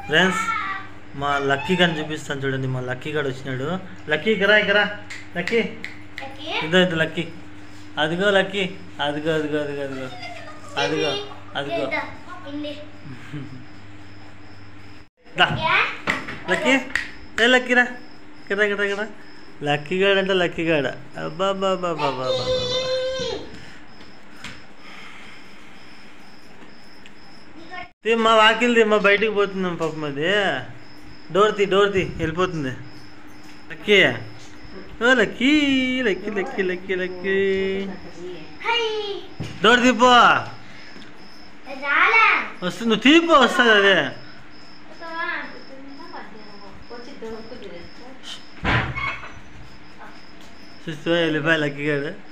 friends మా lucky గారిని చూపిస్తాను చూడండి మా లక్కీ గారు వచ్చినాడు లక్కీ ఇకరా ఇకరా లక్కీ ఇదో ఇది లక్కీ అదిగో లక్కీ అదిగో అదిగో అదిగో అదిగో అదిగో అదిగో దా లక్కీ ఏ లక్కీరా ఇక్కడ ఇక్కడ ఇక్కడ లక్కీ గాడు అంటే లక్కీ గాడ అబ్బా అబ్బా అబ్బా అబ్బా అబ్బా అబ్బా తీ మా వాకిల్ది మా బయటికి పోతున్నాం పాపం అది డోర్ తీ డోర్ తీ వెళ్ళిపోతుంది లక్కీ ఓ Lucky Lucky Lucky Lucky Lucky door తీపో వస్తుంది నువ్వు తీపో వస్తుంది అదే చూస్తే వెళ్ళిపోయా లక్కీ గాడు